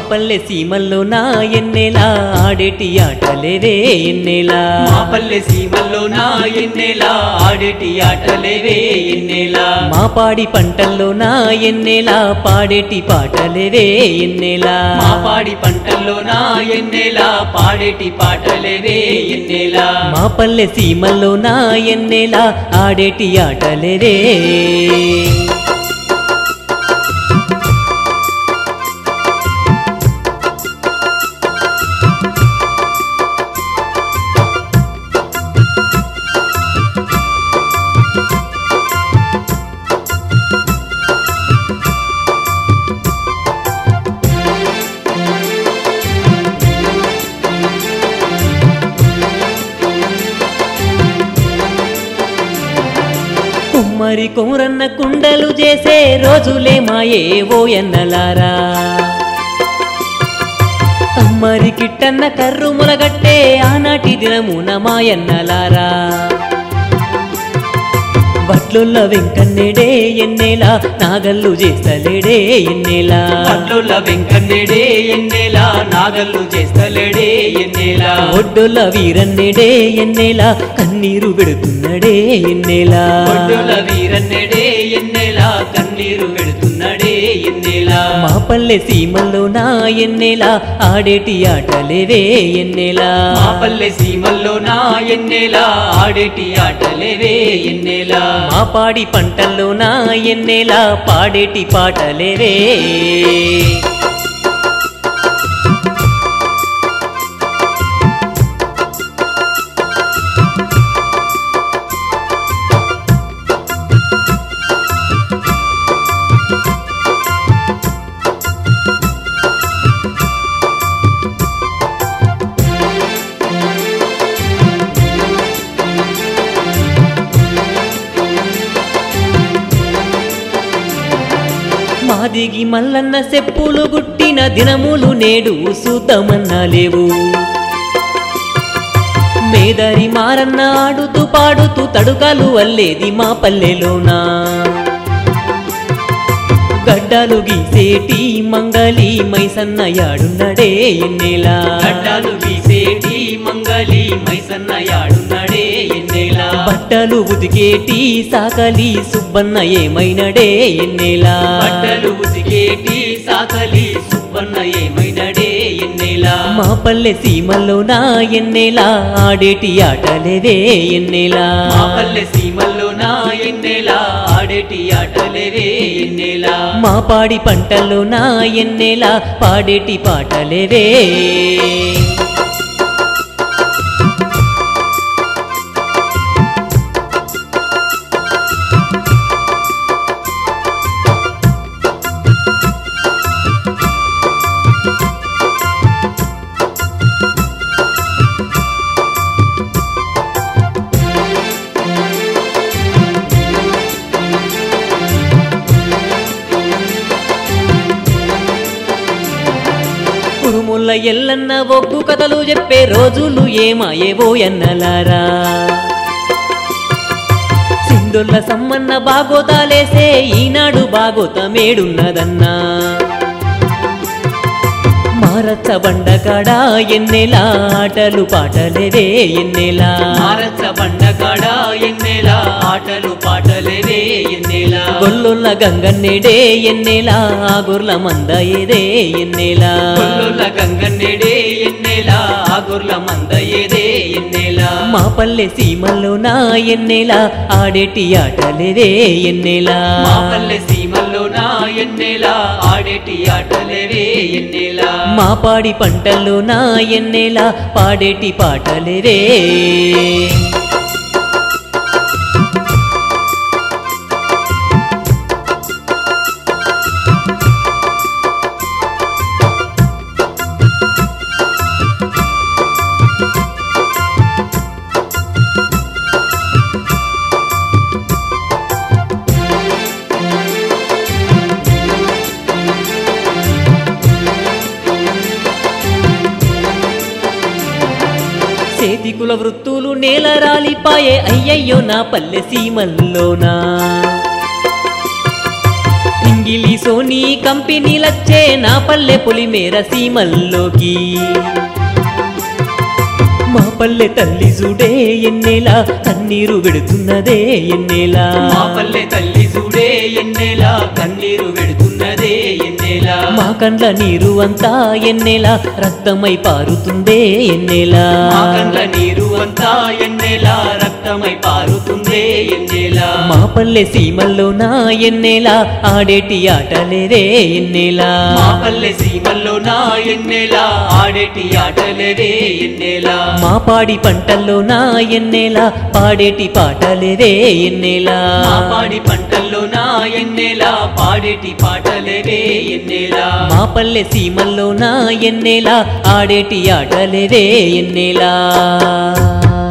పల్లె సీమల్లో నా ఎన్నెలా ఆడేటి ఆటలేవే ఎన్నెలా మా పల్లె సీమల్లో నా ఎన్నెలా ఆడేటి ఆటలేవే ఎన్నెలా మా పాడి పంటల్లో నా ఎన్నెలా పాడేటి పాటలేవే ఎన్నెలా మా పాడి పంటల్లో నా ఎన్నెలా పాడేటి పాటలేవే ఎన్నెలా మా పల్లె సీమల్లో నా ఎన్నెలా ఆడేటి ఆటలేవే కుమ్మరి కుమరన్న కుండలు చేసే రోజులే మాయే ఓ ఎన్నలారా కమ్మరి కిట్టన్న కర్రు ములగట్టే ఆనాటి దినమున మాయన్నలారా బట్లుల్ల వెంకన్నెడే ఎన్నెలా నాగల్లు చేస్తలేడే ఎన్నెలా పట్లుల వెంకన్నెడే ఎన్నెలా నాగల్లు చేస్తలేడే ఎన్నెలా ఒడ్డుల వీరన్నెడే ఎన్నెలా కన్నీరు పెడుతున్నడే ఎన్నెలా ఒడ్డుల వీరన్నెడే ఎన్నెలా కన్నీరు పెడుతున్నడే ఎన్నెలా మా పల్లె సీమల్లో నా ఎన్నెలా ఆడేటి ఆటలేవే ఎన్నెలా మా పల్లె సీమల్లో నా ఎన్నెలా ఆడేటి ఆటలేవే ఎన్నెలా మా పాడి పంటల్లో నా ఎన్నెలా పాడేటి పాటలేవే మాదిగి మల్లన్న సెప్పులు గుట్టిన దినములు నేడు సూతమన్నా లేవు మేదరి మారన్న ఆడుతూ పాడుతూ తడుకలు అల్లేది మా పల్లెలోనా గడ్డలు గీసేటి మంగళి మైసన్న యాడున్నడే ఎన్నెలా గడ్డాలు వీసేటి మంగళి మైసన్న యాడున్నడే ఎన్నెలా బట్టలు ఉతికేటి సాకలి సుబ్బన్న ఏమైనడే ఎన్నెలా బట్టలు ఉతికేటి సాకలి సుబ్బన్న ఏమైనడే ఎన్నెలా మా పల్లె సీమల్లో నా ఎన్నెలా ఆడేటి ఆటలేవే ఎన్నెలా మా పల్లె సీమల్లో నా ఎన్నెలా ఆడేటి ఆటలేవే ఎన్నెలా మా పాడి పంటల్లో నా ఎన్నెలా పాడేటి పాటలేవే కురుముల్ల ఎల్లన్న ఒగ్గు కథలు చెప్పే రోజులు ఏమాయేవో ఎన్నలారా సింధుల్ల సమ్మన్న బాగోతాలేసే ఈనాడు బాగోతమేడున్నదన్నా మారచ్చ బండకాడ ఎన్నెలా ఆటలు పాటలేవే ఎన్నెలా మారచ్చ బండకాడ ఎన్నెలా ఆటలు పాటలేవే ఎన్నెలా గొల్లుల్ల గంగన్నెడే ఎన్నెలా గొర్ల మంద ఏదే ఎన్నెలా కొల్లుల గంగన్నెడే ఎన్నెలా ఆగుర్ల మంద ఏదే ఎన్నెలా మా పల్లె సీమల్లో నా ఎన్నెలా ఆడేటి ఆటలేవే ఎన్నెలా మా పల్లె సీమల్లో నా ఎన్నెలా ఆడేటి ఆటలేవే ఎన్నెలా మా పాడి పంటల్లో నా ఎన్నెలా పాడేటి పాటలేవే చేతికుల వృత్తులు నేల రాలిపాయే అయ్యయ్యో నా పల్లె సీమల్లోనా ఇంగిలి సోని ఎన్ని కంపెనీలచ్చే నా పల్లె పులిమేర సీమల్లోకి మా పల్లె తల్లి చూడే ఎన్నేలా కన్నీరు వెడుతున్నదే ఎన్నేలా మా పల్లె తల్లి చూడే ఎన్నెలా కన్నీరు వెడుతున్నదే ఎన్నెలా మా కండ్ల నీరు అంతా ఎన్నేలా రక్తమై పారుతుందే ఎన్నేలా మా కండ్ల నీరు అంతా ఎన్నెలా రక్తమై పారుతుందే ఎన్నెలా మా పల్లె సీమల్లో నా ఎన్నేలా ఆడేటి ఆటలేదే ఎన్నేలా మా పల్లె సీమల్లో నా ఎన్నెలా ఆడేటి ఆటలేదే ఎన్నెలా మా పాడి పంటల్లో నా ఎన్నేలా పాడేటి పాటలేదే ఎన్నేలా మా పాడి పంటల్లో నా ఎన్నెలా పాడేటి పాటలేదే ఎన్నెలా మా పల్లె సీమల్లో నా ఎన్నేలా ఆడేటి ఆటలేదే ఎన్నేలా